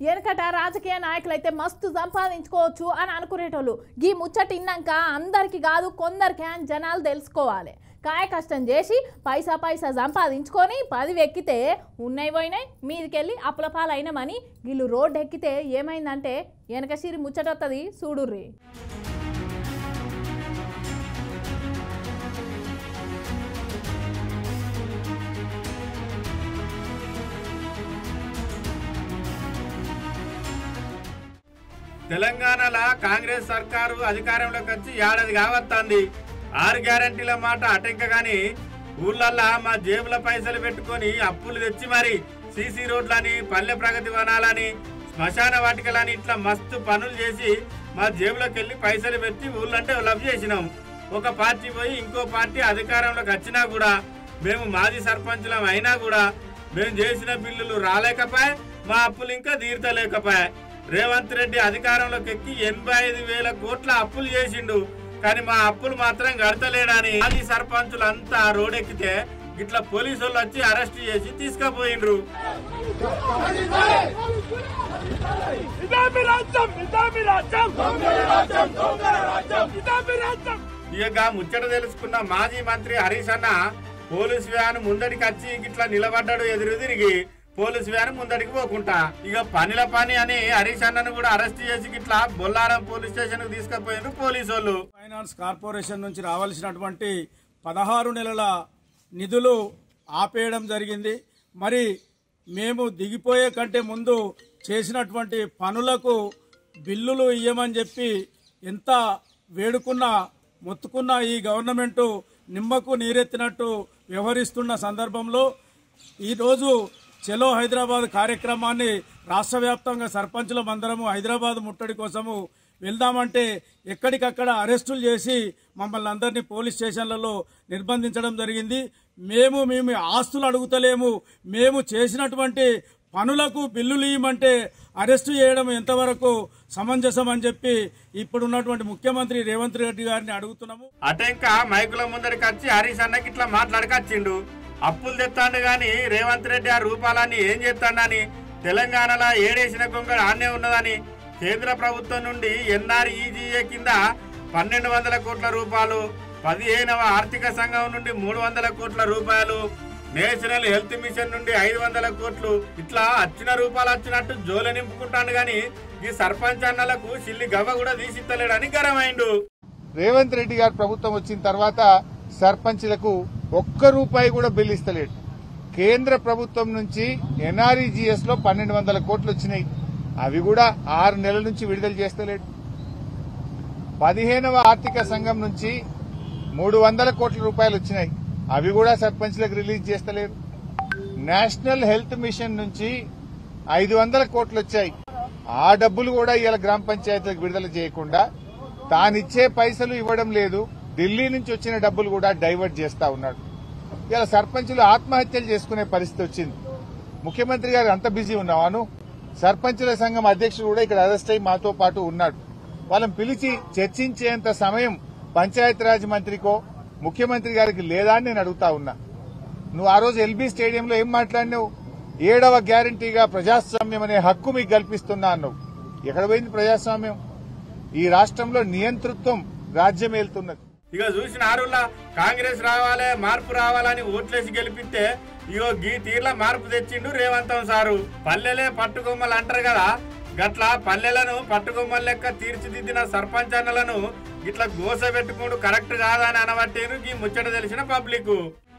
వెనకట రాజకీయ నాయకులైతే మస్తు సంపాదించుకోవచ్చు అని అనుకునేటోళ్ళు గీ ముచ్చట ఇన్నాక అందరికి కాదు కొందరికి అని జనాలు తెలుసుకోవాలి కాయ కష్టం చేసి పైసా పైసా సంపాదించుకొని పది ఎక్కితే ఉన్నాయి పోయినాయి మీదికెళ్ళి అప్పుల పాలైనమని వీళ్ళు రోడ్డు ఎక్కితే ఏమైందంటే వెనక సిరి ముచ్చట వస్తుంది చూడుర్రి తెలంగాణలో కాంగ్రెస్ సర్కారు అధికారంలోకి వచ్చి ఏడాది కావస్తుంది ఆరు గ్యారంటీల మాట అటెంక గాని ఊర్లల్లా మా జేబుల పైసలు పెట్టుకొని అప్పులు తెచ్చి మరి సీసీ రోడ్లని పల్లె ప్రగతి వనాలని శ్మశాన వాటికలని ఇట్లా మస్తు పనులు చేసి మా జేబులోకి వెళ్ళి పైసలు పెట్టి ఊళ్ళంటే లవ్ చేసినాం ఒక పార్టీ పోయి ఇంకో పార్టీ అధికారంలోకి వచ్చినా కూడా మేము మాజీ సర్పంచులం అయినా కూడా మేము చేసిన బిల్లులు రాలేకపోయా మా అప్పులు ఇంకా తీర్చలేకపోయా రేవంత్ రెడ్డి అధికారంలోకి ఎక్కి ఎనభై ఐదు వేల కోట్ల అప్పులు చేసిండు కానీ మా అప్పులు మాత్రం కడతలేడని మాజీ సర్పంచులు అంతా రోడెక్కితే ఇట్లా పోలీసు వాళ్ళు వచ్చి అరెస్ట్ చేసి తీసుకుపోయిండ్రు ఇదామి రాజ్యం ఇదామి రాజ్యం దొంగల రాజ్యం దొంగల రాజ్యం ఇదామి రాజ్యం ఇక ముచ్చట తెలుసుకున్న మాజీ మంత్రి హరీష్ అన్న పోలీస్ వ్యాన్ ముందడికి వచ్చి ఇట్లా నిలబడ్డాడు ఎదురు తిరిగి పోలీస్ వ్యాన్ ముందడికి పోకుంటా ఇక పనిల పని అని హరీష్ అన్నను కూడా అరెస్ట్ చేసి ఇట్లా బొల్లారం పోలీస్ స్టేషన్ కు తీసుకుపోయినారు పోలీసు వాళ్ళు ఫైనాన్స్ కార్పొరేషన్ నుంచి రావాల్సినటువంటి పదహారు నెలల నిధులు ఆపేయడం జరిగింది మరి మేము దిగిపోయే కంటే ముందు చేసినటువంటి పనులకు బిల్లులు ఇయ్యమని చెప్పి ఎంత వేడుకున్నా మొత్తుకున్న ఈ గవర్నమెంట్ నిమ్మకు నీరెత్తినట్టు వ్యవహరిస్తున్న సందర్భంలో ఈరోజు చలో హైదరాబాద్ కార్యక్రమాన్ని రాష్ట్ర వ్యాప్తంగా సర్పంచులం అందరము హైదరాబాద్ ముట్టడి కోసము వెళ్దామంటే ఎక్కడికక్కడ అరెస్టులు చేసి మమ్మల్ని అందరినీ పోలీస్ స్టేషన్లలో నిర్బంధించడం జరిగింది మేము మేము ఆస్తులు అడుగుతలేము మేము చేసినటువంటి పనులకు బిల్లులు ఇవ్వమంటే అరెస్టు చేయడం ఎంతవరకు సమంజసం అని చెప్పి ఇప్పుడున్నటువంటి ముఖ్యమంత్రి రేవంత్ రెడ్డి గారిని అడుగుతున్నాము అటెంక మైకుల ముందరికి వచ్చి హరీష్ అన్నకి ఇట్లా మాట్లాడకొచ్చిండు అప్పులు తెస్తాండు గాని రేవంత్ రెడ్డి ఆ రూపాలని ఏం చేస్తాడని తెలంగాణలో ఏడేసిన గొంగ ఆనే ఉన్నదని కేంద్ర ప్రభుత్వం నుండి ఎన్ఆర్ఈజీఏ కింద పన్నెండు వందల కోట్ల రూపాయలు పదిహేనవ ఆర్థిక సంఘం నుండి మూడు వందల కోట్ల రూపాయలు నేషనల్ హెల్త్ మిషన్ నుండి ఐదు వందల కోట్లు ఇట్లా వచ్చిన రూపాయలు వచ్చినట్టు జోల నింపుకుంటాను గాని ఈ సర్పంచ్ అన్నలకు సిల్లి గవ్వ కూడా తీసిత్తలేడని గరమైండు రేవంత్ రెడ్డి గారు ప్రభుత్వం వచ్చిన తర్వాత సర్పంచ్లకు ఒక్క రూపాయి కూడా బిల్లు ఇస్తలేడు కేంద్ర ప్రభుత్వం నుంచి ఎన్ఆర్ఈజీఎస్ లో పన్నెండు వందల కోట్లు వచ్చినాయి అవి కూడా ఆరు నెలల నుంచి విడుదల చేస్తలేడు పదిహేనవ ఆర్థిక సంఘం నుంచి మూడు వందల కోట్ల రూపాయలు వచ్చినాయి అవి కూడా సర్పంచ్లకు రిలీజ్ చేస్తలేరు నేషనల్ హెల్త్ మిషన్ నుంచి ఐదు వందల కోట్లు వచ్చాయి ఆ డబ్బులు కూడా ఇవాళ గ్రామ పంచాయతీలకు విడుదల చేయకుండా తానిచ్చే పైసలు ఇవ్వడం లేదు ఢిల్లీ నుంచి వచ్చిన డబ్బులు కూడా డైవర్ట్ చేస్తా ఉన్నాడు ఇలా సర్పంచులు ఆత్మహత్యలు చేసుకునే పరిస్థితి వచ్చింది ముఖ్యమంత్రి గారు అంత బిజీ ఉన్నావాను సర్పంచుల సంఘం అధ్యక్షుడు కూడా ఇక్కడ అరెస్ట్ అయి మాతో పాటు ఉన్నాడు వాళ్ళని పిలిచి చర్చించేంత సమయం పంచాయతీరాజ్ మంత్రికో ముఖ్యమంత్రి గారికి లేదా అని నేను అడుగుతా ఉన్నా నువ్వు ఆ రోజు ఎల్బీ స్టేడియంలో ఏం మాట్లాడినావు ఏడవ గ్యారంటీగా ప్రజాస్వామ్యం అనే హక్కు మీకు కల్పిస్తున్నా అన్నావు ఎక్కడ పోయింది ప్రజాస్వామ్యం ఈ రాష్ట్రంలో నియంతృత్వం రాజ్యం ఏలుతున్నది ఇక చూసిన ఆరులా కాంగ్రెస్ రావాలే మార్పు రావాలని ఓట్లేసి గెలిపిస్తే ఇగో గీ తీర్ల మార్పు తెచ్చిండు రేవంతం సారు పల్లెలే పట్టుకొమ్మలు అంటారు కదా గట్ల పల్లెలను పట్టుకొమ్మల లెక్క తీర్చిదిద్దిన సర్పంచ్ అన్నలను ఇట్లా గోస పెట్టుకోడు కరెక్ట్ కాదని అనబట్టేను ఈ ముచ్చట తెలిసిన పబ్లిక్